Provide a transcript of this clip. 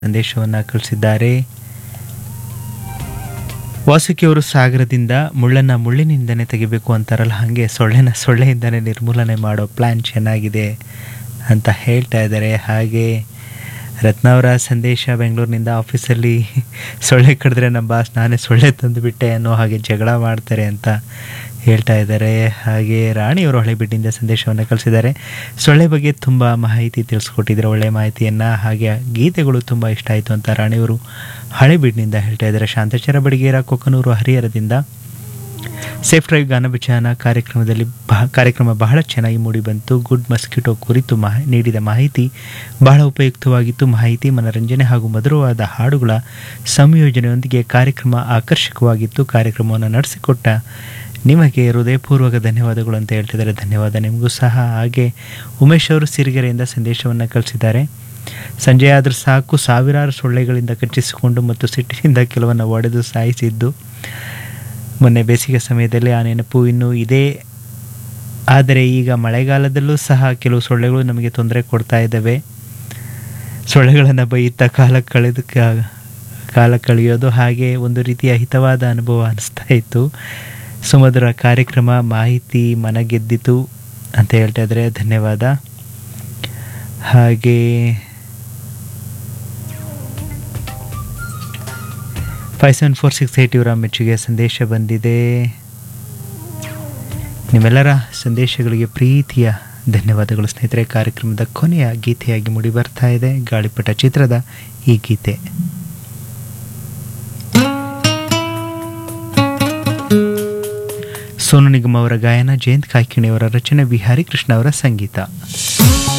ಸಂದೇಶವನ್ನು ಕಳಿಸಿದ್ದಾರೆ ವಾಸುಕಿಯವರು ಸಾಗರದಿಂದ ಮುಳ್ಳನ್ನು ಮುಳ್ಳಿನಿಂದನೇ ತೆಗಿಬೇಕು ಅಂತಾರಲ್ಲ ಹಾಗೆ ಸೊಳ್ಳೆನ ಸೊಳ್ಳೆಯಿಂದನೇ ನಿರ್ಮೂಲನೆ ಮಾಡೋ ಪ್ಲ್ಯಾನ್ ಚೆನ್ನಾಗಿದೆ ಅಂತ ಹೇಳ್ತಾ ಇದ್ದಾರೆ ಹಾಗೆ ರತ್ನ ಅವರ ಸಂದೇಶ ಬೆಂಗಳೂರಿನಿಂದ ಆಫೀಸಲ್ಲಿ ಸೊಳ್ಳೆ ಕಡಿದ್ರೆ ನಮ್ಮ ಬಾಸ್ ನಾನೇ ಸೊಳ್ಳೆ ತಂದುಬಿಟ್ಟೆ ಅನ್ನೋ ಹಾಗೆ ಜಗಳ ಮಾಡ್ತಾರೆ ಅಂತ ಹೇಳ್ತಾ ಇದ್ದಾರೆ ಹಾಗೆ ರಾಣಿಯವರು ಹಳೆಬೀಡಿನಿಂದ ಸಂದೇಶವನ್ನು ಕಳಿಸಿದ್ದಾರೆ ಸೊಳ್ಳೆ ಬಗ್ಗೆ ತುಂಬ ಮಾಹಿತಿ ತಿಳಿಸ್ಕೊಟ್ಟಿದ್ದಾರೆ ಒಳ್ಳೆ ಮಾಹಿತಿಯನ್ನು ಹಾಗೆ ಗೀತೆಗಳು ತುಂಬ ಇಷ್ಟ ಆಯಿತು ಅಂತ ರಾಣಿಯವರು ಹಳೆಬೀಡಿನಿಂದ ಹೇಳ್ತಾ ಇದ್ದಾರೆ ಶಾಂತಚರ ಬಡಿಗೇರ ಕೊಕ್ಕನೂರು ಹರಿಹರದಿಂದ ಸೇಫ್ ಡ್ರೈವ್ ಗಾನಭಿಚಾನ ಕಾರ್ಯಕ್ರಮದಲ್ಲಿ ಬಹ ಕಾರ್ಯಕ್ರಮ ಬಹಳ ಚೆನ್ನಾಗಿ ಮೂಡಿಬಂತು ಗುಡ್ ಮಸ್ಕಿಟೋ ಕುರಿತು ಮಾ ನೀಡಿದ ಮಾಹಿತಿ ಬಹಳ ಉಪಯುಕ್ತವಾಗಿತ್ತು ಮಾಹಿತಿ ಮನರಂಜನೆ ಹಾಗೂ ಮಧುರವಾದ ಹಾಡುಗಳ ಸಂಯೋಜನೆಯೊಂದಿಗೆ ಕಾರ್ಯಕ್ರಮ ಆಕರ್ಷಕವಾಗಿತ್ತು ಕಾರ್ಯಕ್ರಮವನ್ನು ನಡೆಸಿಕೊಟ್ಟ ನಿಮಗೆ ಹೃದಯಪೂರ್ವಕ ಧನ್ಯವಾದಗಳು ಅಂತ ಹೇಳ್ತಿದ್ದಾರೆ ಧನ್ಯವಾದ ನಿಮಗೂ ಸಹ ಹಾಗೆ ಉಮೇಶ್ ಅವರು ಸಿರಿಗೆರೆಯಿಂದ ಸಂದೇಶವನ್ನು ಕಳಿಸಿದ್ದಾರೆ ಸಂಜೆ ಆದರೂ ಸಾಕು ಸಾವಿರಾರು ಸೊಳ್ಳೆಗಳಿಂದ ಕಚ್ಚಿಸಿಕೊಂಡು ಮತ್ತು ಸಿಟ್ಟಿನಿಂದ ಕೆಲವನ್ನು ಒಡೆದು ಸಾಯಿಸಿದ್ದು ಮೊನ್ನೆ ಬೇಸಿಗೆ ಸಮಯದಲ್ಲಿ ಆ ನೆನಪು ಇನ್ನೂ ಇದೆ ಆದರೆ ಈಗ ಮಳೆಗಾಲದಲ್ಲೂ ಸಹ ಕೆಲವು ಸೊಳ್ಳೆಗಳು ನಮಗೆ ತೊಂದರೆ ಕೊಡ್ತಾ ಇದ್ದಾವೆ ಸೊಳ್ಳೆಗಳನ್ನು ಬೈಯುತ್ತಾ ಕಾಲ ಕಳೆದು ಕಾಲ ಕಳೆಯೋದು ಹಾಗೆ ಒಂದು ರೀತಿಯ ಹಿತವಾದ ಅನುಭವ ಅನಿಸ್ತಾ ಇತ್ತು ಸುಮಧುರ ಕಾರ್ಯಕ್ರಮ ಮಾಹಿತಿ ಮನಗೆದ್ದಿತು ಅಂತ ಹೇಳ್ತಾ ಇದ್ದಾರೆ ಧನ್ಯವಾದ ಹಾಗೆ five seven four six eight ಇವರ ಮೆಚ್ಚುಗೆ ಸಂದೇಶ ಬಂದಿದೆ ನಿಮ್ಮೆಲ್ಲರ ಸಂದೇಶಗಳಿಗೆ ಪ್ರೀತಿಯ ಧನ್ಯವಾದಗಳು ಸ್ನೇಹಿತರೆ ಕಾರ್ಯಕ್ರಮದ ಕೊನೆಯ ಗೀತೆಯಾಗಿ ಮೂಡಿ ಬರ್ತಾ ಇದೆ ಗಾಳಿಪಟ ಚಿತ್ರದ ಈ ಗೀತೆ ಸೋನು ನಿಗಮ್ ಅವರ ಗಾಯನ ಜಯಂತ್ ಕಾಯ್ಕಿಣಿ ಅವರ ರಚನೆ ಬಿಹಾರಿ ಕೃಷ್ಣ ಅವರ ಸಂಗೀತ